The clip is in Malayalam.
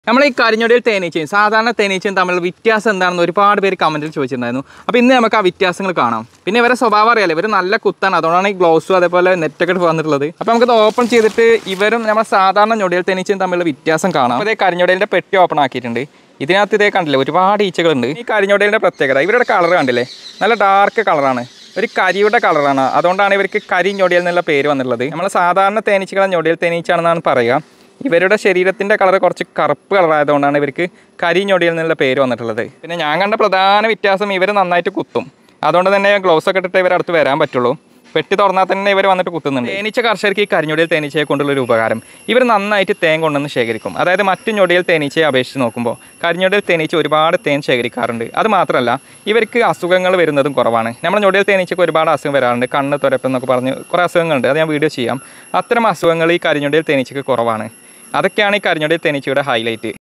നമ്മൾ ഈ കരിഞ്ഞൊടിയിൽ തേനീച്ചയും സാധാരണ തേനീച്ചയും തമ്മിലുള്ള വ്യത്യാസം എന്താണെന്ന് ഒരുപാട് പേര് കമൻറ്റിൽ ചോദിച്ചിട്ടുണ്ടായിരുന്നു അപ്പോൾ ഇന്ന് നമുക്ക് ആ വ്യത്യാസങ്ങൾ കാണാം പിന്നെ ഇവരെ സ്വഭാവം അറിയാലോ ഇവർ നല്ല കുത്താണ് അതുകൊണ്ടാണ് ഈ ഗ്ലൗസും അതേപോലെ നെറ്റൊക്കെ ഇട്ട് വന്നിട്ടുള്ളത് അപ്പോൾ നമുക്കത് ഓപ്പൺ ചെയ്തിട്ട് ഇവരും നമ്മൾ സാധാരണ ഞൊടിയൽ തേനീച്ചയും തമ്മിലുള്ള വ്യത്യാസം കാണാം അപ്പോൾ ഇതേ കരിഞ്ഞൊടിയലിൻ്റെ പെട്ടി ഓപ്പൺ ആക്കിയിട്ടുണ്ട് ഇതിനകത്ത് ഇതേ കണ്ടില്ലേ ഒരുപാട് ഈച്ചകളുണ്ട് ഈ കരിഞ്ഞൊടിയലിൻ്റെ പ്രത്യേകത ഇവരുടെ കളർ കണ്ടില്ലേ നല്ല ഡാർക്ക് കളറാണ് ഒരു കരിയുടെ കളറാണ് അതുകൊണ്ടാണ് ഇവർക്ക് കരി ഞൊടിയൽ എന്നുള്ള പേര് വന്നിട്ടുള്ളത് നമ്മൾ സാധാരണ തേനീച്ചകളെ ഞൊടിയൽ തേനീച്ചയാണെന്നാണ് പറയുക ഇവരുടെ ശരീരത്തിൻ്റെ കളർ കുറച്ച് കറുപ്പ് കളറായതുകൊണ്ടാണ് ഇവർക്ക് കരി ഞൊടിയൽ എന്നുള്ള പേര് വന്നിട്ടുള്ളത് പിന്നെ ഞാൻ കണ്ട പ്രധാന വ്യത്യാസം ഇവർ നന്നായിട്ട് കുത്തും അതുകൊണ്ട് തന്നെ ഗ്ലൗസ് ഒക്കെ ഇട്ടിട്ട് ഇവർ അടുത്ത് വരാൻ പറ്റുള്ളൂ പെട്ടി തുറന്നാൽ തന്നെ ഇവർ വന്നിട്ട് കുത്തുന്നുണ്ട് തേനീച്ച കർഷകർക്ക് ഈ കരിഞ്ഞൊടിയൽ തേനീച്ചയെ കൊണ്ടുള്ള ഒരു ഉപകാരം ഇവർ നന്നായിട്ട് തേൻ കൊണ്ടുവന്ന് ശേഖരിക്കും അതായത് മറ്റു ഞൊടിയൽ തേനീച്ചയെ അപേക്ഷിച്ച് നോക്കുമ്പോൾ കരിഞ്ഞൊടിയൽ തേനീച്ച ഒരുപാട് തേൻ ശേഖരിക്കാറുണ്ട് അത് മാത്രമല്ല ഇവർക്ക് അസുഖങ്ങൾ വരുന്നതും കുറവാണ് നമ്മൾ ഞൊടിയൽ തേനീച്ചയ്ക്ക് ഒരുപാട് അസുഖം വരാറുണ്ട് കണ്ണ് തുരപ്പ് എന്നൊക്കെ പറഞ്ഞ് കുറേ അസുഖങ്ങളുണ്ട് അത് ഞാൻ വീഡിയോ ചെയ്യാം അത്തരം അസുഖങ്ങൾ ഈ കരിഞ്ഞൊടിയൽ തേനീച്ചയ്ക്ക് കുറവാണ് അതൊക്കെയാണ് ഈ കരിഞ്ഞൊടിയൽ തേനീച്ചയുടെ ഹൈലൈറ്റ്